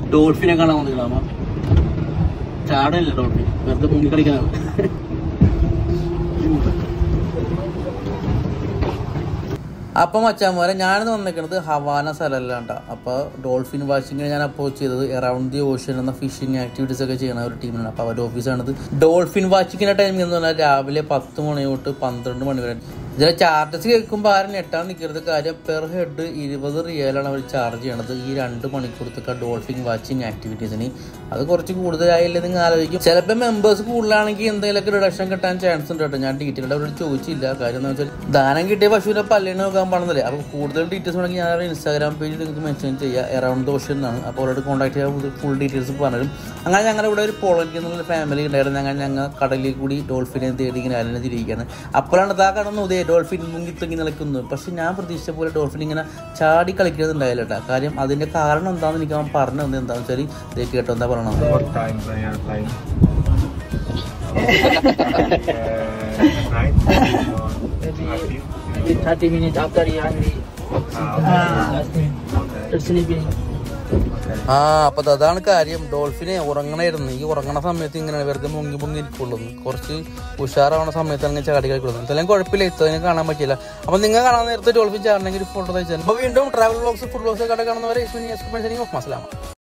ഡോൾഫിനെ കാണാൻ വന്നിട്ടാമ ചാടല്ല ഡോൾഫിൻ വെറുതെ മുങ്ങി കളിക്കാനാണ് അപ്പൊ മച്ചാമാരെ ഞാനിന്ന് വന്നിരിക്കുന്നത് ഹവാന സ്ഥലമല്ലാണ്ട അപ്പൊ ഡോൾഫിൻ വാച്ചിങ്ങിന് ഞാൻ അപ്രോച്ച് ചെയ്തത് എറൗണ്ട് ദി ഓഷ്യൻ എന്ന ഫിഷിംഗ് ആക്ടിവിറ്റീസ് ഒക്കെ ചെയ്യുന്ന ഒരു ടീമിനാണ് അപ്പൊ അവരുടെ ഓഫീസാണിത് ഡോൾഫിൻ വാച്ചിങ്ങിന്റെ ടൈമിംഗ് എന്ന് പറഞ്ഞാൽ രാവിലെ പത്ത് മണി തൊട്ട് പന്ത്രണ്ട് മണി വരെ ഇതിലെ ചാർജസ് കേൾക്കുമ്പോൾ ആരും ഞെട്ടാൻ നിൽക്കരുത് കാര്യം പെർ ഹെഡ് ഇരുപത് റിയലാണ് അവർ ചാർജ് ചെയ്യണത് ഈ രണ്ട് മണിക്കൂറത്തൊക്കെ ഡോൾഫിൻ വാച്ചിങ് ആക്ടിവിറ്റീസിന് അത് കുറച്ച് കൂടുതലായില്ലേ നിങ്ങൾ ആലോചിക്കും ചിലപ്പോൾ മെമ്പേഴ്സ് കൂടുതലാണെങ്കിൽ എന്തെങ്കിലുമൊക്കെ റിഡക്ഷൻ കിട്ടാൻ ചാൻസ് ഉണ്ട് കേട്ടോ ഞാൻ ഡീറ്റെയിൽ അവരോട് ചോദിച്ചില്ല കാര്യം എന്താ വെച്ചാൽ ദാനം കിട്ടിയ പശുവിനെ പല്ലിനെ നോക്കാൻ പാടുന്നില്ലേ അപ്പോൾ കൂടുതൽ ഡീറ്റെയിൽസ് വേണമെങ്കിൽ ഞാൻ ഇൻസ്റ്റാഗ്രാം പേജിൽ നിങ്ങൾക്ക് മെൻഷൻ ചെയ്യുക എറൗണ്ട് ഓഷൻ എന്നാണ് അപ്പോൾ അവരോട് കോൺടാക്ട് ചെയ്യാൻ ഫുൾ ഡീറ്റെയിൽസ് പറഞ്ഞുതരും അങ്ങനെ ഞങ്ങളുടെ ഇവിടെ ഒരു പോളനിക്ക് എന്നുള്ള ഫാമിലി ഉണ്ടായിരുന്നു അങ്ങനെ ഞങ്ങൾ കടലിൽ കൂടി ഡോൾഫിനെ തേടി ഇങ്ങനെ അലനെ തിരിക്കുകയാണ് അപ്പോഴാണ് താ കടന്നു ഉദയ ഡോൾഫിൻ മുങ്ങി തൂങ്ങി നിൽക്കുന്നത് പക്ഷെ ഞാൻ പ്രതീക്ഷിച്ച പോലെ ഡോൾഫിൻ ഇങ്ങനെ ചാടി കളിക്കുന്നുണ്ടായില്ല കേട്ടോ കാര്യം അതിന്റെ കാരണം എന്താണെന്ന് എനിക്ക് അവൻ പറഞ്ഞു തന്നെ എന്താണെന്ന് വെച്ചാൽ ഇതേ കേട്ടോ എന്താ പറയണത് What time they are flying? uh, night or Maybe- active? Maybe 30 minutes after he hungry. Ah, okay. Just sleeping. ആ അപ്പൊ അതാണ് കാര്യം ഡോൾഫിനെ ഉറങ്ങണായിരുന്നു ഈ ഉറങ്ങണ സമയത്ത് ഇങ്ങനെ വെറുതെ മുങ്ങി മുങ്ങി ഇരിക്കുള്ളൂ കുറച്ച് ഉഷാറാവണ സമയത്ത് അങ്ങനെ ചാടി കളിക്കുള്ളൂ എന്തായാലും കുഴപ്പമില്ല ഇത്തതിനെ കാണാൻ പറ്റില്ല അപ്പൊ നിങ്ങൾ കാണാൻ നേരത്തെ ഡോൾഫിൻ ചാടണമെങ്കിൽ ഒരു ഫോട്ടോ തയ്ച്ചാൽ അപ്പൊ വീണ്ടും ട്രാവൽ ബ്ലോഗ്സ് ഫുഡ് ബ്ലോഗ്സ് കട കാണുന്നവരെ മനസ്സിലാവും